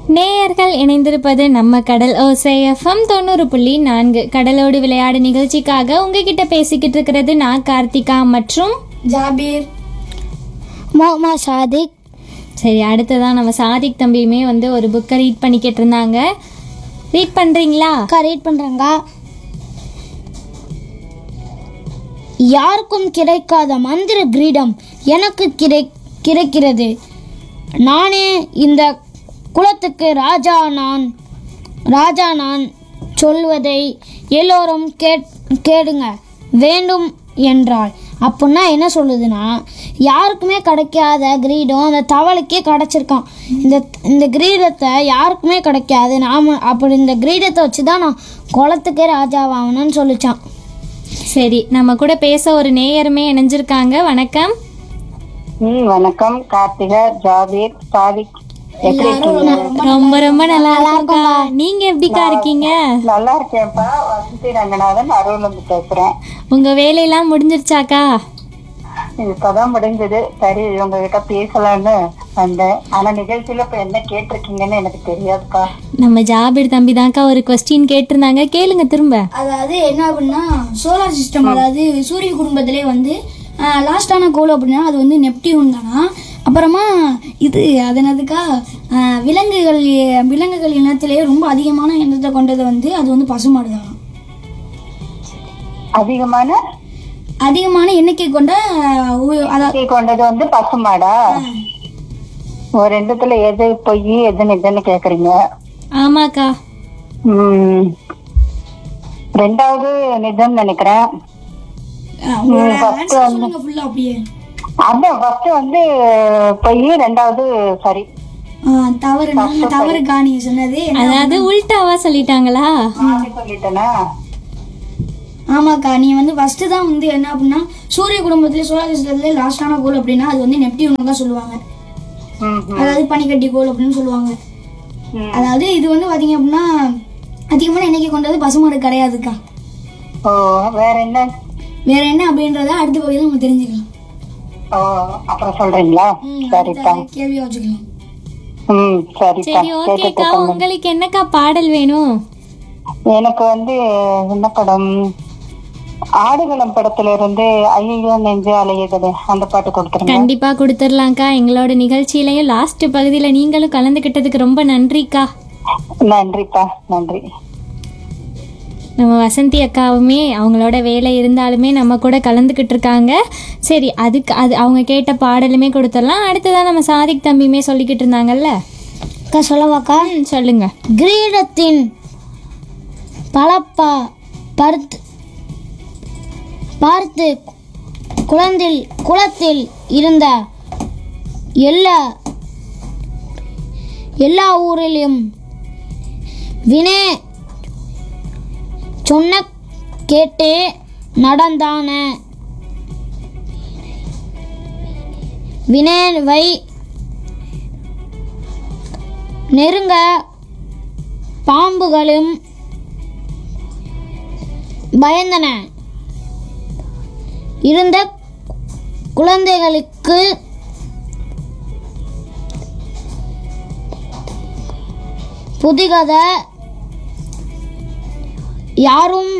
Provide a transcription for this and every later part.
நேயர்கள் இணைந்திருப்பது நம்ம கடல் ஓசை எஃப்எம் தொண்ணூறு புள்ளி நான்கு கடலோடு விளையாடு நிகழ்ச்சிக்காக உங்ககிட்ட பேசிக்கிட்டு இருக்கிறது நான் கார்த்திகா மற்றும் ஜாபீர் மோமா சாதிக் சரி அடுத்ததான் நம்ம சாதிக் தம்பியுமே வந்து ஒரு புக்கை ரீட் பண்ணிக்கிட்டு இருந்தாங்க ரீட் பண்ணுறீங்களா அக்கா ரீட் பண்ணுறேங்க யாருக்கும் கிடைக்காத மந்திர கிரீடம் எனக்கு கிடை கிடைக்கிறது நானே இந்த குலத்துக்கு ராஜா நான் ராஜா நான் சொல்வதை எல்லோரும் கேட் கேடுங்க வேண்டும் என்றாள் அப்படின்னா என்ன சொல்லுதுன்னா யாருக்குமே கிடைக்காத கிரீடம் அந்த தவளைக்கே கிடைச்சிருக்கான் இந்த இந்த கிரீடத்தை யாருக்குமே கிடைக்காது நாம அப்படி இந்த கிரீடத்தை வச்சு தான் நான் குளத்துக்கே ராஜாவாகணும்னு சொல்லிச்சான் சரி நம்ம கூட பேச ஒரு நேயருமே இணைஞ்சிருக்காங்க வணக்கம் ம் வணக்கம் கார்த்திகா ஜாபீர் சாதிக் எப்படி இருக்கீங்க ரொம்ப ரொம்ப நல்லா இருக்கா நீங்க எப்படிக்கா இருக்கீங்க நல்லா இருக்கேன்ப்பா வசந்தி ரங்கநாதன் அருள்ல இருந்து பேசுறேன் உங்க வேலையெல்லாம் முடிஞ்சிருச்சாக்கா இப்பதான் முடிஞ்சது சரி உங்ககிட்ட பேசலாம்னு வந்தேன் ஆனா நிகழ்ச்சியில இப்ப என்ன கேட்டிருக்கீங்கன்னு எனக்கு தெரியாதுப்பா நம்ம ஜாபிர் தம்பி தான்க்கா ஒரு கொஸ்டின் கேட்டிருந்தாங்க கேளுங்க திரும்ப அதாவது என்ன அப்படின்னா சோலார் சிஸ்டம் அதாவது சூரிய குடும்பத்திலே வந்து லாஸ்டான கோல் அப்படின்னா அது வந்து நெப்டியூன் தானா அப்புறமா இது அதனதுக்கா ஆஹ், விலங்குகள் விலங்குகள் இனத்திலேயே ரொம்ப அதிகமான இனத்தை கொண்டது வந்து அது வந்து பசுமாடு தானா அதிகமான அதிகமான எண்ணிக்கை கொண்ட ஆஹ், உ- அதாவது எண்ணிக்கை கொண்டது வந்து பசுமாடா ஒரு ரெண்டுத்துல எது பொய் எது நிஜம்னு கேக்குறீங்க ஆமாக்கா ம் ரெண்டாவது நிஜம் நினைக்கிறேன் ஆஹ், உங்களோட ம், first answer வந்து- சொல்லுங்க ஃபுல்லா அப்படியே அதான் ஃபர்ஸ்ட் வந்து பொய் ரெண்டாவது சரி ஆஹ், தவறு நாங்க தவறுக்கா நீங்க சொன்னது அதாவது உல்டாவா சொல்லிட்டாங்களா நானே சொல்லிட்டேனா ஆமாக்கா நீ வந்து ஃபர்ஸ்ட் தான் வந்து என்ன அப்படின்னா சூரிய குடும்பத்திலே சோலார் சிஸ்டத்திலே லாஸ்டான கோல் அப்படின்னா அது வந்து நெப்டியூன் தான் சொல்லுவாங்க ம் அதாவது பனிக்கட்டி கோல் அப்படின்னு சொல்லுவாங்க ம். அதாவது இது வந்து பாத்தீங்க அப்படின்னா அதிகமான எண்ணிக்கை கொண்டது பசுமாடு கிடையாதுக்கா ஓ வேற என்ன வேற என்ன அப்படின்றத அடுத்த பகுதியில் நம்ம தெரிஞ்சுக்கலாம் ஓ அப்புறம் சொல்றீங்களா ம், சரிப்பா அடுத்த கேள்வியா வச்சுக்கலாம் ம் சரிப்பா சரி ஓகேக்கா கேட்டுட்டு உங்களுக்கு என்னக்கா பாடல் வேணும் எனக்கு வந்து என்ன படம் ஆடுகளம் படத்துல இருந்து ஐயோ நெஞ்சு அலையுதே அந்த பாட்டு கொடுத்துருங்க கண்டிப்பா கொடுத்துடலாம்க்கா எங்களோட நிகழ்ச்சியிலையும் லாஸ்ட் பகுதியில நீங்களும் கலந்துக்கிட்டதுக்கு ரொம்ப நன்றிக்கா நன்றிப்பா நன்றி நம்ம வசந்தி அக்காவுமே அவங்களோட வேலை இருந்தாலுமே நம்ம கூட கலந்துக்கிட்டு இருக்காங்க சரி அதுக்கு அது அவங்க கேட்ட பாடலுமே கொடுத்துடலாம் அடுத்ததான் நம்ம சாதிக் தம்பியுமே சொல்லிக்கிட்டு இருந்தாங்கல்ல அக்கா சொல்லவாக்கா ம், சொல்லுங்க கிரீடத்தின் பலப்பா பருத்து பார்த்து குளத்தில் குளத்தில் இருந்த எல்லா எல்லா ஊரிலும் வினே சொன்ன கேட்டு நடந்தான வினேவை நெருங்க பாம்புகளும் பயந்தன இருந்த குழந்தைகளுக்கு புதிகத யாரும்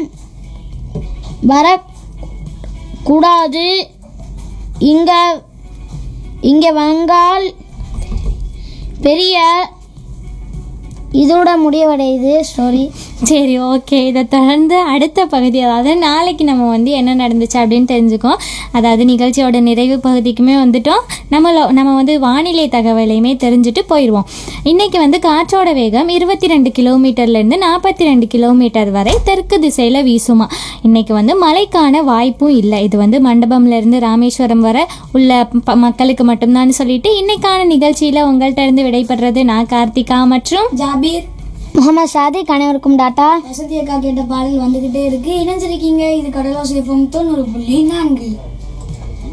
வரக்கூடாது இங்க இங்க வந்தால் பெரிய இதோட முடிவடையுது ஸ்டோரி சரி ஓகே இதை தொடர்ந்து அடுத்த பகுதி அதாவது நாளைக்கு நம்ம வந்து என்ன நடந்துச்சு அப்படின்னு தெரிஞ்சுக்கோம் அதாவது நிகழ்ச்சியோட நிறைவு பகுதிக்குமே வந்துட்டோம் நம்மளோ நம்ம வந்து வானிலை தகவலையுமே தெரிஞ்சுட்டு போயிடுவோம் இன்னைக்கு வந்து காற்றோட வேகம் இருபத்தி ரெண்டு கிலோமீட்டர்லேருந்து நாற்பத்தி ரெண்டு கிலோமீட்டர் வரை தெற்கு திசையில் வீசுமா இன்னைக்கு வந்து மழைக்கான வாய்ப்பும் இல்லை இது வந்து மண்டபம்லேருந்து ராமேஸ்வரம் வர உள்ள ப- மக்களுக்கு மட்டும்தான் சொல்லிட்டு இன்னைக்கான நிகழ்ச்சியில் உங்கள்கிட்ட இருந்து விடைபெறுறது நான் கார்த்திகா மற்றும் ஜாபீர் முகமது சாதிக் அனைவருக்கும் டாட்டா வசதி அக்கா கேட்ட பாடல் வந்துகிட்டே இருக்கு இணைஞ்சிருக்கீங்க இது கடலோசை எஃப்எம் தொண்ணூறு புள்ளி நான்கு